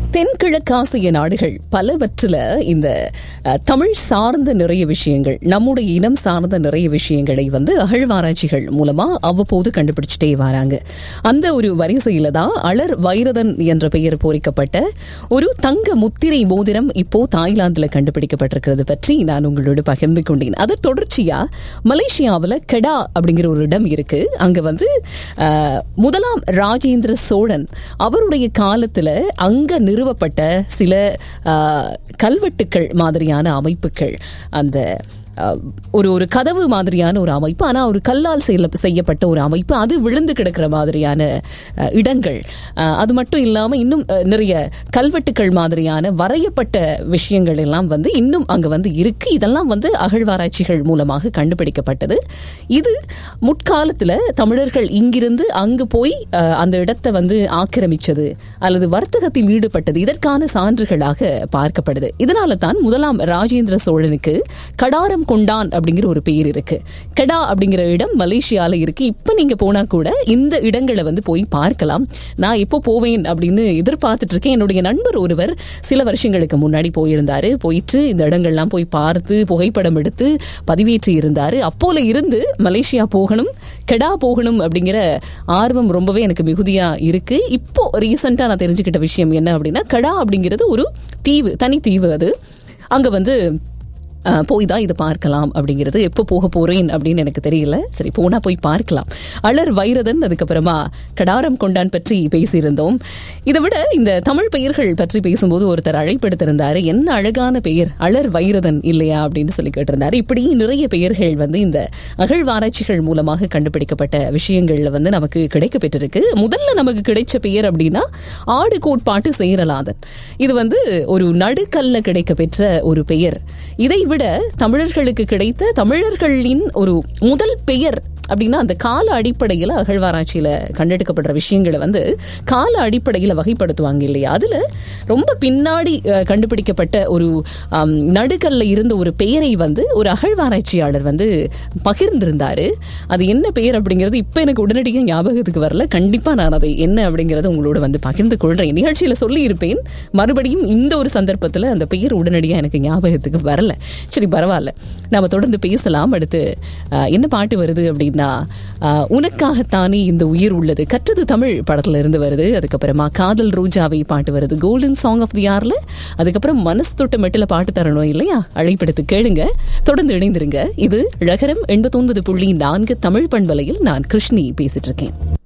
தென்கிழக்காசிய நாடுகள் பலவற்றில் இந்த அஹ், தமிழ் சார்ந்த நிறைய விஷயங்கள் நம்முடைய இனம் சார்ந்த நிறைய விஷயங்களை வந்து அகழ்வாராய்ச்சிகள் மூலமா அவ்வப்போது கண்டுபிடிச்சிட்டே வராங்க அந்த ஒரு வரிசையில தான் அலர் வைரதன் என்ற பெயர் பொறிக்கப்பட்ட ஒரு தங்க முத்திரை மோதிரம் இப்போ தாய்லாந்துல கண்டுபிடிக்கப்பட்டிருக்கிறது பற்றி நான் உங்களோடு பகிர்ந்து கொண்டேன் அதன் தொடர்ச்சியா மலேசியாவில் கெடா அப்படிங்கிற ஒரு இடம் இருக்கு அங்க வந்து அஹ், முதலாம் ராஜேந்திர சோழன் அவருடைய காலத்துல அங்க நிறுவப்பட்ட சில அஹ், கல்வெட்டுக்கள் மாதிரியான அமைப்புகள் அந்த அஹ், ஒரு ஒரு கதவு மாதிரியான ஒரு அமைப்பு ஆனா ஒரு கல்லால் செய்யல- செய்யப்பட்ட ஒரு அமைப்பு அது விழுந்து கிடக்கிற மாதிரியான அஹ், இடங்கள் அஹ், அது மட்டும் இல்லாம இன்னும் அஹ், நிறைய கல்வெட்டுக்கள் மாதிரியான வரையப்பட்ட விஷயங்கள் எல்லாம் வந்து இன்னும் அங்க வந்து இருக்கு இதெல்லாம் வந்து அகழ்வாராய்ச்சிகள் மூலமாக கண்டுபிடிக்கப்பட்டது இது முற்காலத்துல தமிழர்கள் இங்கிருந்து அங்கு போய் அஹ், அந்த இடத்தை வந்து ஆக்கிரமிச்சது அல்லது வர்த்தகத்தில் ஈடுபட்டது இதற்கான சான்றுகளாக பார்க்கப்படுது இதனால தான் முதலாம் ராஜேந்திர சோழனுக்கு கடாரம் கொண்டான் அப்படிங்கிற ஒரு பெயர் இருக்கு கெடா அப்படிங்கிற இடம் மலேசியால இருக்கு இப்ப நீங்க போனா கூட இந்த இடங்களை வந்து போய் பார்க்கலாம் நான் எப்போ போவேன் அப்படின்னு எதிர்பார்த்துட்டு இருக்கேன் என்னுடைய நண்பர் ஒருவர் சில வருஷங்களுக்கு முன்னாடி போயிருந்தாரு போயிட்டு இந்த இடங்கள்லாம் போய் பார்த்து புகைப்படம் எடுத்து பதிவேற்றி இருந்தாரு அப்போல இருந்து மலேசியா போகணும் கெடா போகணும் அப்படிங்கிற ஆர்வம் ரொம்பவே எனக்கு மிகுதியா இருக்கு இப்போ ரீசெண்டா நான் தெரிஞ்சுக்கிட்ட விஷயம் என்ன அப்படின்னா கெடா அப்படிங்கிறது ஒரு தீவு தனி தீவு அது அங்க வந்து அஹ், போய் தான் இதை பார்க்கலாம் அப்படிங்கிறது எப்போ போக போறேன் அப்படின்னு எனக்கு தெரியல சரி போனா போய் பார்க்கலாம் அலர் வைரதன் அதுக்கப்புறமா கடாரம் கொண்டான் பற்றி பேசியிருந்தோம் இதை விட இந்த தமிழ் பெயர்கள் பற்றி பேசும்போது ஒருத்தர் அழைப்படுத்திருந்தாரு என்ன அழகான பெயர் அலர் வைரதன் இல்லையா அப்படின்னு சொல்லி கேட்டிருந்தாரு இப்படி நிறைய பெயர்கள் வந்து இந்த அகழ்வாராய்ச்சிகள் மூலமாக கண்டுபிடிக்கப்பட்ட விஷயங்கள்ல வந்து நமக்கு கிடைக்க பெற்றிருக்கு முதல்ல நமக்கு கிடைச்ச பெயர் அப்படின்னா ஆடு கோட்பாட்டு சேரலாதன் இது வந்து ஒரு நடுக்கல்ல கிடைக்க பெற்ற ஒரு பெயர் இதை விட தமிழர்களுக்கு கிடைத்த தமிழர்களின் ஒரு முதல் பெயர் அப்படின்னா அந்த கால அடிப்படையில் அகழ்வாராய்ச்சியில கண்டெடுக்கப்படுற விஷயங்களை வந்து கால அடிப்படையில் வகைப்படுத்துவாங்க இல்லையா அதுல ரொம்ப பின்னாடி அஹ், கண்டுபிடிக்கப்பட்ட ஒரு ஆம், நடுக்கல்ல இருந்த ஒரு பெயரை வந்து ஒரு அகழ்வாராய்ச்சியாளர் வந்து பகிர்ந்திருந்தாரு அது என்ன பெயர் அப்படிங்கிறது இப்ப எனக்கு உடனடியாக ஞாபகத்துக்கு வரல கண்டிப்பா நான் அதை என்ன அப்படிங்கறத உங்களோட வந்து பகிர்ந்து கொள்றேன் நிகழ்ச்சியில சொல்லி இருப்பேன் மறுபடியும் இந்த ஒரு சந்தர்ப்பத்துல அந்த பெயர் உடனடியாக எனக்கு ஞாபகத்துக்கு வரல சரி பரவாயில்ல நாம தொடர்ந்து பேசலாம் அடுத்து அஹ், என்ன பாட்டு வருது அப்படின்னா அஹ், உனக்காகத்தானே இந்த உயிர் உள்ளது கற்றது தமிழ் படத்துல இருந்து வருது அதுக்கப்புறமா காதல் ரோஜாவை பாட்டு வருது கோல்டன் சாங் ஆஃப் தி யார்ல அதுக்கப்புறம் மனசு தொட்ட மெட்டில பாட்டு தரணும் இல்லையா அழைப்படுத்து கேளுங்க தொடர்ந்து இணைந்திருங்க இது ழகரம் எண்பத்தொன்பது புள்ளி நான்கு தமிழ் பண்பலையில் நான் கிருஷ்ணி பேசிட்டு இருக்கேன்